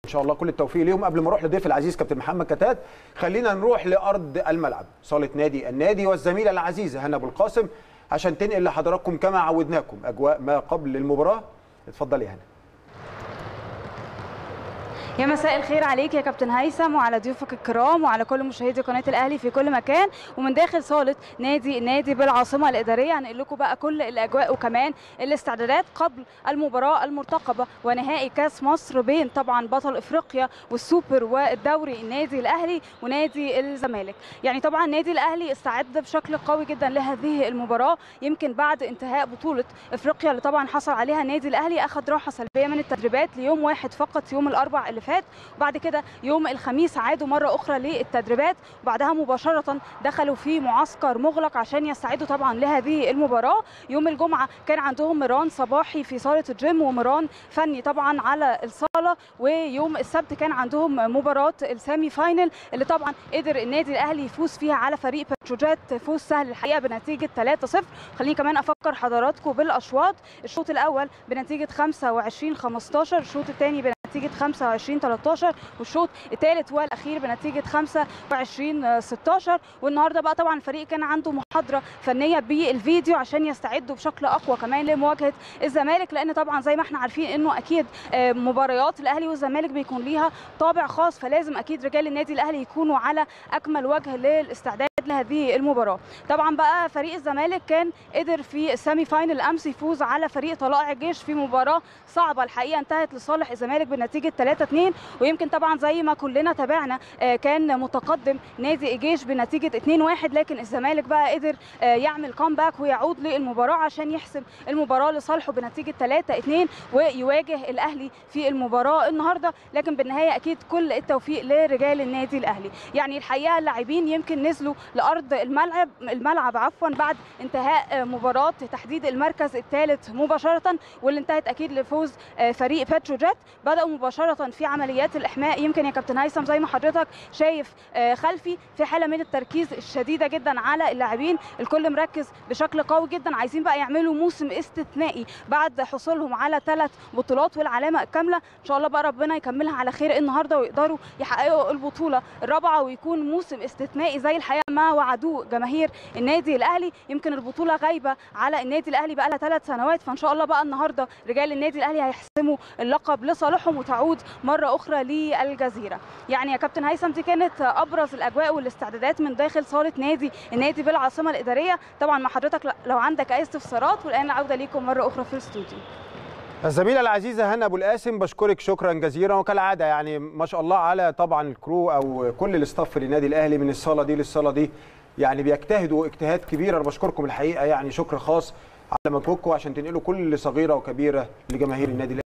ان شاء الله كل التوفيق ليهم قبل ما اروح لضيف العزيز كابتن محمد كتات خلينا نروح لارض الملعب صاله نادي النادي والزميله العزيزه هنا ابو القاسم عشان تنقل لحضراتكم كما عودناكم اجواء ما قبل المباراه اتفضل يا هنا يا مساء الخير عليك يا كابتن هيثم وعلى ضيوفك الكرام وعلى كل مشاهدي قناه الاهلي في كل مكان ومن داخل صاله نادي النادي بالعاصمه الاداريه هنقل لكم بقى كل الاجواء وكمان الاستعدادات قبل المباراه المرتقبه ونهائي كاس مصر بين طبعا بطل افريقيا والسوبر والدوري النادي الاهلي ونادي الزمالك يعني طبعا النادي الاهلي استعد بشكل قوي جدا لهذه المباراه يمكن بعد انتهاء بطوله افريقيا اللي طبعا حصل عليها النادي الاهلي اخذ راحه سلبيه من التدريبات ليوم واحد فقط يوم الاربع اللي فات وبعد كده يوم الخميس عادوا مره اخرى للتدريبات وبعدها مباشره دخلوا في معسكر مغلق عشان يستعدوا طبعا لهذه المباراه يوم الجمعه كان عندهم مران صباحي في صاله الجيم ومران فني طبعا على الصاله ويوم السبت كان عندهم مباراه السيمي فاينل اللي طبعا قدر النادي الاهلي يفوز فيها على فريق باتروجات فوز سهل الحقيقه بنتيجه 3-0 خليني كمان افكر حضراتكم بالاشواط الشوط الاول بنتيجه 25 15 الشوط الثاني بنتيجه 25 13 والشوط الثالث والاخير بنتيجه 25 16 والنهارده بقى طبعا الفريق كان عنده محاضره فنيه بالفيديو عشان يستعدوا بشكل اقوى كمان لمواجهه الزمالك لان طبعا زي ما احنا عارفين انه اكيد مباريات الاهلي والزمالك بيكون ليها طابع خاص فلازم اكيد رجال النادي الاهلي يكونوا على اكمل وجه للاستعداد لهذه المباراه طبعا بقى فريق الزمالك كان قدر في السيمي فاينل امس يفوز على فريق طلائع الجيش في مباراه صعبه الحقيقه انتهت لصالح الزمالك بنتيجه 3 2 ويمكن طبعا زي ما كلنا تابعنا كان متقدم نادي الجيش بنتيجه 2 1 لكن الزمالك بقى قدر يعمل كومباك ويعود للمباراه عشان يحسم المباراه لصالحه بنتيجه 3 2 ويواجه الاهلي في المباراه النهارده لكن بالنهايه اكيد كل التوفيق لرجال النادي الاهلي يعني الحقيقه اللاعبين يمكن نزلوا لارض الملعب الملعب عفوا بعد انتهاء مباراه تحديد المركز الثالث مباشره واللي انتهت اكيد لفوز فريق باتروجيت بداوا مباشره في عمليات الاحماء يمكن يا كابتن هيثم زي ما حضرتك شايف خلفي في حاله من التركيز الشديده جدا على اللاعبين الكل مركز بشكل قوي جدا عايزين بقى يعملوا موسم استثنائي بعد حصولهم على ثلاث بطولات والعلامه الكامله ان شاء الله بقى ربنا يكملها على خير النهارده ويقدروا يحققوا البطوله الرابعه ويكون موسم استثنائي زي الحقيقه ما وعدوه جماهير النادي الاهلي يمكن البطوله غايبه على النادي الاهلي بقى لها ثلاث سنوات فان شاء الله بقى النهارده رجال النادي الاهلي هيحسموا اللقب لصالحهم وتعود مره اخرى للجزيره يعني يا كابتن هيثم دي كانت ابرز الاجواء والاستعدادات من داخل صاله نادي النادي بالعاصمه الاداريه طبعا مع حضرتك لو عندك اي استفسارات والان العوده ليكم مره اخرى في الاستوديو الزميله العزيزه هنا ابو القاسم بشكرك شكرا جزيلا وكالعاده يعني ما شاء الله على طبعا الكرو او كل الاستاف للنادي الاهلي من الصاله دي للصاله دي يعني بيجتهدوا اجتهاد كبير انا بشكركم الحقيقه يعني شكر خاص على مجهودكم عشان تنقلوا كل صغيره وكبيره لجماهير النادي الاهلي